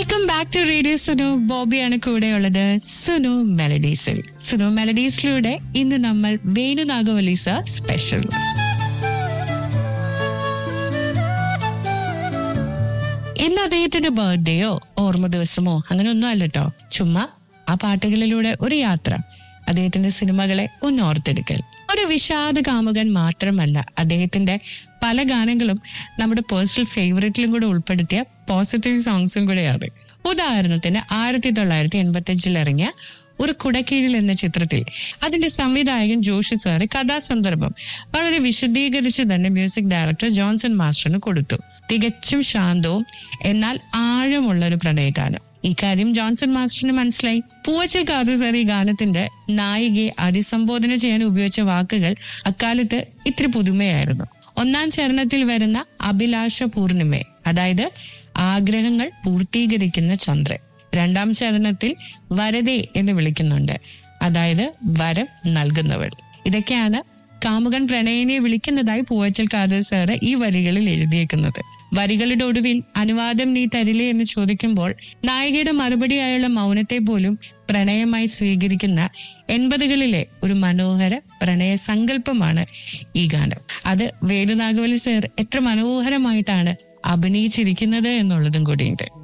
welcome back to radio Sunu ബോബിയാണ് കൂടെയുള്ളത് സുനു മെലഡീസിൽ സുനു മെലഡീസിലൂടെ ഇന്ന് നമ്മൾ വേണു നാഗവല്ലി സർ സ്പെഷ്യൽ ഇന്ന് അദ്ദേഹത്തിന്റെ ബർത്ത്ഡേയോ ഓർമ്മ ദിവസമോ അങ്ങനെ ഒന്നും അല്ല കേട്ടോ ചുമ്മാ ആ പാട്ടുകളിലൂടെ ഒരു യാത്ര അദ്ദേഹത്തിന്റെ സിനിമകളെ ഒന്ന് ഓർത്തെടുക്കൽ ഒരു വിഷാദ കാമുകൻ മാത്രമല്ല അദ്ദേഹത്തിന്റെ പല ഗാനങ്ങളും നമ്മുടെ പേഴ്സണൽ ഫേവറേറ്റിലും കൂടെ ഉൾപ്പെടുത്തിയ പോസിറ്റീവ് സോങ്സും കൂടെയാണ് ഉദാഹരണത്തിന് ആയിരത്തി തൊള്ളായിരത്തി എൺപത്തി അഞ്ചിൽ ഇറങ്ങിയ ഒരു കുടക്കീഴിൽ എന്ന ചിത്രത്തിൽ അതിന്റെ സംവിധായകൻ ജോഷി സാറ് കഥാസന്ദർഭം വളരെ വിശദീകരിച്ച് തന്നെ മ്യൂസിക് ഡയറക്ടർ ജോൺസൺ മാസ്റ്ററിന് കൊടുത്തു തികച്ചും ശാന്തവും എന്നാൽ ആഴമുള്ള ഒരു പ്രണയഗാനം ഈ കാര്യം ജോൺസൺ മാസ്റ്ററിന് മനസ്സിലായി പൂവച്ചൽ കാതു സാർ ഈ ഗാനത്തിന്റെ നായികയെ അഭിസംബോധന ചെയ്യാൻ ഉപയോഗിച്ച വാക്കുകൾ അക്കാലത്ത് ഇത്തിരി പുതുമയായിരുന്നു ഒന്നാം ചരണത്തിൽ വരുന്ന അഭിലാഷ പൂർണിമയെ അതായത് ആഗ്രഹങ്ങൾ പൂർത്തീകരിക്കുന്ന ചന്ദ്രൻ രണ്ടാം ചരണത്തിൽ വരതേ എന്ന് വിളിക്കുന്നുണ്ട് അതായത് വരം നൽകുന്നവൾ ഇതൊക്കെയാണ് കാമുകൻ പ്രണയിനെ വിളിക്കുന്നതായി പൂവച്ചൽ കാതൽ സാറ് ഈ വരികളിൽ എഴുതിയേക്കുന്നത് വരികളുടെ ഒടുവിൽ അനുവാദം നീ തരില്ലേ എന്ന് ചോദിക്കുമ്പോൾ നായികയുടെ മറുപടിയായുള്ള മൗനത്തെ പോലും പ്രണയമായി സ്വീകരിക്കുന്ന എൺപതുകളിലെ ഒരു മനോഹര പ്രണയ സങ്കല്പമാണ് ഈ ഗാനം അത് വേലുനാഗവലി സാർ എത്ര മനോഹരമായിട്ടാണ് അഭിനയിച്ചിരിക്കുന്നത് എന്നുള്ളതും കൂടിയുണ്ട്